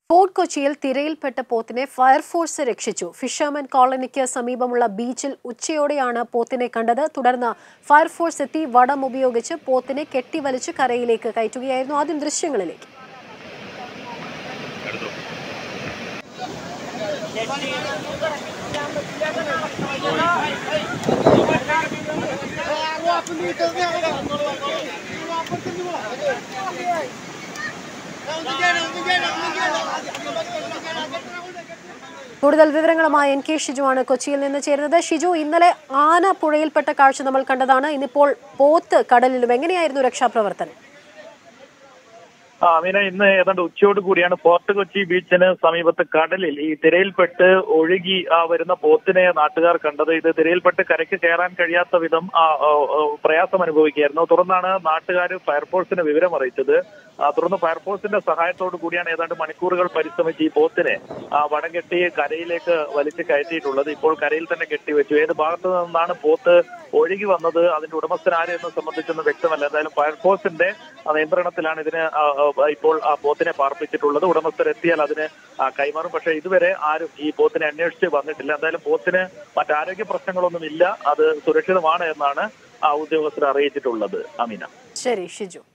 fort കൊച്ചിയിൽ തിരയിൽപ്പെട്ട പോത്തിനെ fire force രക്ഷിച്ചു ഫിഷർമാൻ കോളനിക്ക് സമീപമുള്ള ബീച്ചിൽ ഉച്ചയോടെയാണ് പോത്തിനെ കണ്ടത് തുടർന്ന് ഫയർഫോഴ്സ് എത്തി വടം ഉപയോഗിച്ച് പോത്തിനെ കെട്ടിവലിച്ച് കരയിലേക്ക് കയറ്റുകയായിരുന്നു ആദ്യം ദൃശ്യങ്ങളിലേക്ക് കൂടുതൽ വിവരങ്ങളുമായി എൻ കെ ഷിജുവാണ് കൊച്ചിയിൽ നിന്ന് ചേരുന്നത് ഷിജു ഇന്നലെ ആന പുഴയിൽപ്പെട്ട കാഴ്ച നമ്മൾ കണ്ടതാണ് ഇന്നിപ്പോൾ പോത്ത് കടലിലും എങ്ങനെയായിരുന്നു രക്ഷാപ്രവർത്തനം ആ അമീന ഇന്ന് ഏതാണ്ട് ഉച്ചയോട് കൂടിയാണ് ഫോർട്ട് കൊച്ചി ബീച്ചിന് സമീപത്ത് കടലിൽ ഈ തിരയിൽപ്പെട്ട് ഒഴുകി ആ വരുന്ന പോത്തിനെ നാട്ടുകാർ കണ്ടത് ഇത് തിരയിൽപ്പെട്ട് കരയ്ക്ക് കയറാൻ കഴിയാത്ത വിധം ആ, ആ, ആ, പ്രയാസം അനുഭവിക്കുകയായിരുന്നു തുടർന്നാണ് നാട്ടുകാർ ഫയർഫോഴ്സിന് വിവരം അറിയിച്ചത് ആ, തുടർന്ന് ഫയർഫോഴ്സിന്റെ സഹായത്തോടു കൂടിയാണ് ഏതാണ്ട് മണിക്കൂറുകൾ പരിശ്രമിച്ച് ഈ പോത്തിനെ ആ, വടം കെട്ടി കരയിലേക്ക് വലിച്ച് കയറ്റിയിട്ടുള്ളത് ഇപ്പോൾ കരയിൽ തന്നെ കെട്ടിവെച്ചു ഏത് ഭാഗത്തു നിന്നാണ് പോത്ത് ഒഴുകി വന്നത് അതിന്റെ ഉടമസ്ഥൻ ആര് എന്ന് സംബന്ധിച്ചൊന്നും വ്യക്തമല്ല എന്തായാലും ഫയർഫോഴ്സിന്റെ ആ, നിയന്ത്രണത്തിലാണ് ഇതിന് ആ, ആ, ഇപ്പോൾ ആ പോത്തിനെ പാർപ്പിച്ചിട്ടുള്ളത് ഉടമസ്ഥർ എത്തിയാൽ അതിന് ആ, കൈമാറും പക്ഷേ ഇതുവരെ ആരും ഈ പോത്തിനെ അന്വേഷിച്ച് വന്നിട്ടില്ല എന്തായാലും പോത്തിന് മറ്റാരോഗ്യ പ്രശ്നങ്ങളൊന്നും ഇല്ല അത് സുരക്ഷിതമാണ് എന്നാണ് ആ ഉദ്യോഗസ്ഥർ അറിയിച്ചിട്ടുള്ളത് അമീന ശരി ഷിജു